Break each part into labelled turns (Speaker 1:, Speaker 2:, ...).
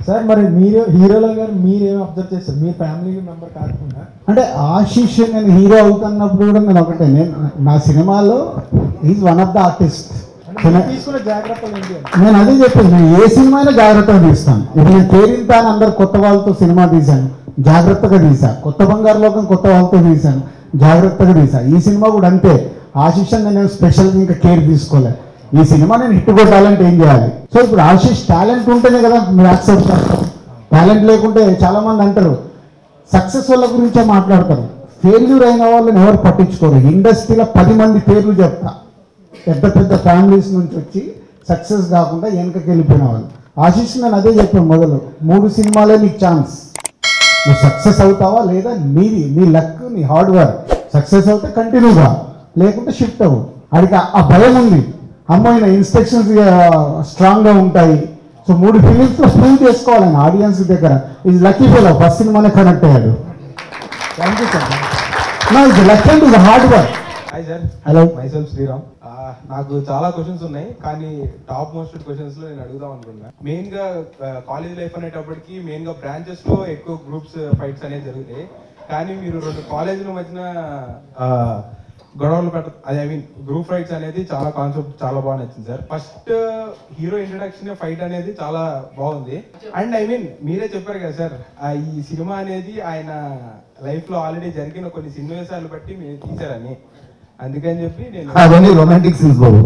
Speaker 1: sir మరి మీరు హీరోలో గారు మీరేం అబ్జర్వ్ చేస్తారు మీ ఫ్యామిలీ మెంబర్ కాకుండా
Speaker 2: అంటే ఆశీష్ నేను హీరో అవుతున్నప్పుడు కూడా నేను ఒకటే నేను నా సినిమాలో is one of the artist
Speaker 1: అంటే మీరు తీసుకున్న జాగ్రత్తలు ఏంటి అని
Speaker 2: నేను అదే చెప్పాను నేను ఏ సినిమా అయినా జాగ్రత్తగా తీస్తాను ఇప్పుడు నేను తేరింత అని అందరు కొత్త వాళ్ళతో సినిమా తీశాను జాగ్రత్తగా తీసా కొత్త బంగారు లోకం కొత్త వాళ్ళతో తీశాను జాగ్రత్తగా తీసా ఈ సినిమా కూడా అంతే ఆశీష్ అని నేను స్పెషల్గా ఇంకా కేర్ తీసుకోలే ఈ సినిమా నేను హిట్ కొట్టాలంటే ఏం చేయాలి సో ఇప్పుడు ఆశీష్ టాలెంట్ ఉంటేనే కదా మీరు యాక్సెప్ట్ చేస్తారు టాలెంట్ లేకుంటే చాలా మంది అంటారు సక్సెస్ వాళ్ళ గురించే మాట్లాడతారు ఫెయిల్యూర్ అయిన వాళ్ళని ఎవరు పట్టించుకోరు ఇండస్ట్రీలో పది మంది పేర్లు చెప్తా పెద్ద పెద్ద ఫ్యామిలీస్ నుంచి వచ్చి సక్సెస్ కాకుండా వెనకకి వెళ్ళిపోయిన వాళ్ళు ఆశీష్ నేను అదే చెప్పాను మొదలు మూడు సినిమాలే నీకు ఛాన్స్ నువ్వు సక్సెస్ అవుతావా లేదా నీది నీ లక్ నీ హార్డ్ వర్క్ సక్సెస్ అవుతే కంటిన్యూగా లేకుంటే షిఫ్ట్ అవ్వు అడిగి ఆ భయం ఉంది అమ్మాయి ఇన్స్ట్రక్షన్స్ స్ట్రాంగ్గా ఉంటాయి సో మూడు ఫిలిమ్స్లో ప్రూవ్ చేసుకోవాలని ఆడియన్స్ దగ్గర ఇది లక్కీ ఫెలో ఫస్ట్ సినిమానే కనెక్ట్ అయ్యాడు
Speaker 1: థ్యాంక్ యూ సార్
Speaker 2: నా ఇది లక్ అండ్ ఇది hard work
Speaker 3: hi sir
Speaker 2: hello
Speaker 3: myself Sriram ఆ, నాకు చాలా క్వశ్చన్స్ ఉన్నాయి కానీ టాప్ మోస్ట్ క్వశ్చన్స్ లో నేను అడుగుదాం అనుకున్నా మెయిన్ గా కాలేజ్ లైఫ్ అనేటప్పటికి మెయిన్ గా బ్రాంచెస్ లో ఎక్కువ గ్రూప్స్ ఫైట్స్ అనేవి జరుగుతాయి కానీ మీరు రెండు కాలేజీల మధ్యన ఆ, గొడవలు పెట్ట అదే ఐ మీన్ గ్రూప్ ఫైట్స్ అనేది చాలా కాన్సెప్ట్ చాలా బాగా నచ్చింది sir first hero introduction fight అనేది చాలా బాగుంది అండ్ ఐ మీన్ మీరే చెప్పారు కదా సార్ ఆ, ఈ సినిమా అనేది ఆయన లైఫ్ లో ఆల్రెడీ జరిగిన కొన్ని సన్నివేశాలు బట్టి మీరు తీశారని అందుకని చెప్పి నేను
Speaker 2: అవన్నీ రొమాంటిక్ సీన్స్ బాబు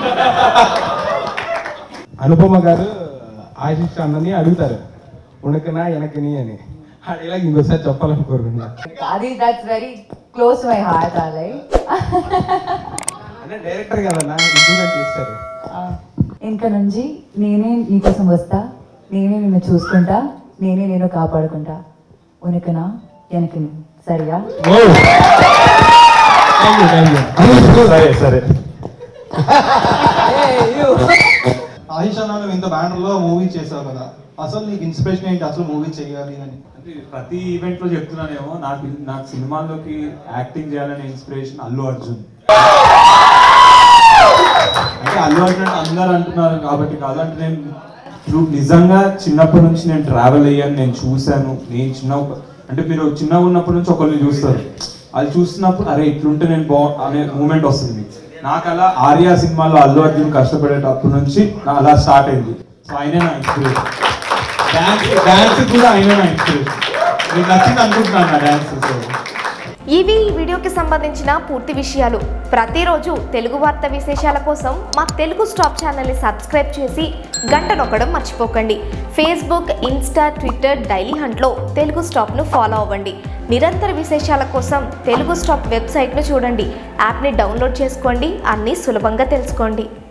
Speaker 3: అనుపమ గారు ఆశిష్ అన్నని అడుగుతారు ఉణకనా వెనకని అని ఆ డైలాగ్ ఇంకోసారి చెప్పాలని కోరుకున్నా
Speaker 4: అది that's very close to my heart ఆలయ్
Speaker 3: అంటే డైరెక్టర్ కదన్నా ఇంప్రూవ్మెంట్ చేస్తారు
Speaker 4: ఇంకా నుంచి నేనే నీకోసం వస్తా నేనే నిన్ను చూసుకుంటా నేనే నేను కాపాడుకుంటా ఉనికనా వెనకని సరిగా
Speaker 3: సరే సరే
Speaker 5: ఆహిష్ అన్న నువ్వు ఇంత బ్యానర్ లో మూవీ చేసావు కదా అసలు నీకు ఇన్స్పిరేషన్ ఏంటి అసలు మూవీ చేయాలి అని
Speaker 6: అంటే ప్రతి ఈవెంట్ లో చెప్తున్నానేమో నాకు నాకు సినిమాల్లోకి యాక్టింగ్ చేయాలనే ఇన్స్పిరేషన్ అల్లు అర్జున్ అంటే అల్లు అర్జున్ అంటే అందరు అంటున్నారు కాబట్టి కాదు అంటే నేను true- నిజంగా చిన్నప్పటి నుంచి నేను ట్రావెల్ అయ్యాను నేను చూశాను నేను చిన్న అంటే మీరు చిన్నగా ఉన్నప్పటి నుంచి ఒకరిని చూస్తారు అది చూస్తున్నప్పుడు అరే ఇట్లుంటే నేను బాగు అనే మూమెంట్ వస్తుంది మీకు నాకు అలా ఆర్యా సినిమాలో అల్లు అర్జున్ కష్టపడేటప్పటి నుంచి నా అలా స్టార్ట్ అయింది సో ఆయనే నా ఇన్స్పిరేషన్ డాన్స్ డాన్స్ కూడా ఆయనే నా ఇన్స్పిరేషన్ మీకు నచ్చింది అనుకుంటున్నాను నా డాన్స్ సో
Speaker 7: ఇవి ఈ వీడియోకి సంబంధించిన పూర్తి విషయాలు ప్రతిరోజు తెలుగు వార్త విశేషాల కోసం మా తెలుగు స్టాప్ ఛానల్ని సబ్స్క్రైబ్ చేసి గంట నొక్కడం మర్చిపోకండి ఫేస్బుక్ ఇన్స్టా ట్విట్టర్ డైలీ హంట్లో తెలుగు స్టాప్ను ఫాలో అవ్వండి నిరంతర విశేషాల కోసం తెలుగు స్టాప్ వెబ్సైట్ను చూడండి యాప్ని డౌన్లోడ్ చేసుకోండి అన్నీ సులభంగా తెలుసుకోండి